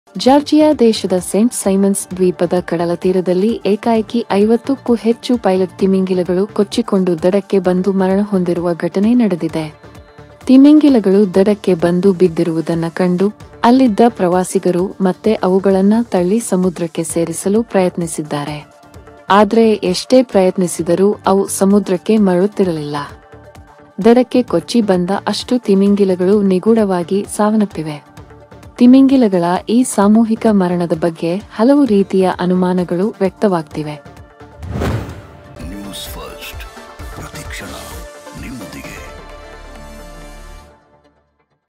Georgia ದೇಶದ Saint Symons ದ್ವೀಪದ ಕಡಲ ತೀರದಲ್ಲಿ ಏಕಾಏಕಿ ಐವತ್ತಕ್ಕೂ ಹೆಚ್ಚು ಪೈಲಟ್ ತಿಮಿಂಗಿಲಗಳು ಕೊಚ್ಚಿಕೊಂಡು ದಡಕ್ಕೆ ಬಂದು ಮರಣ ಹೊಂದಿರುವ ಘಟನೆ ನಡೆದಿದೆ ತಿಮಿಂಗಿಲಗಳು ದಡಕ್ಕೆ ಬಂದು ಬಿದ್ದಿರುವುದನ್ನ ಕಂಡು ಅಲ್ಲಿದ್ದ ಪ್ರವಾಸಿಗರು ಮತ್ತೆ ಅವುಗಳನ್ನ ತಳ್ಳಿ ಸಮುದ್ರಕ್ಕೆ ಸೇರಿಸಲು ಪ್ರಯತ್ನಿಸಿದ್ದಾರೆ ಆದ್ರೆ ಎಷ್ಟೇ ಪ್ರಯತ್ನಿಸಿದರೂ ಅವು ಸಮುದ್ರಕ್ಕೆ ಮರಳುತ್ತಿರಲಿಲ್ಲ ದಡಕ್ಕೆ ಕೊಚ್ಚಿ ಬಂದ ಅಷ್ಟು ತಿಮಿಂಗಿಲಗಳು ನಿಗೂಢವಾಗಿ ಸಾವನ್ನಪ್ಪಿವೆ ತಿಮಿಂಗಿಲಗಳ ಈ ಸಾಮೂಹಿಕ ಮರಣದ ಬಗ್ಗೆ ಹಲವು ರೀತಿಯ ಅನುಮಾನಗಳು ವ್ಯಕ್ತವಾಗ್ತಿವೆ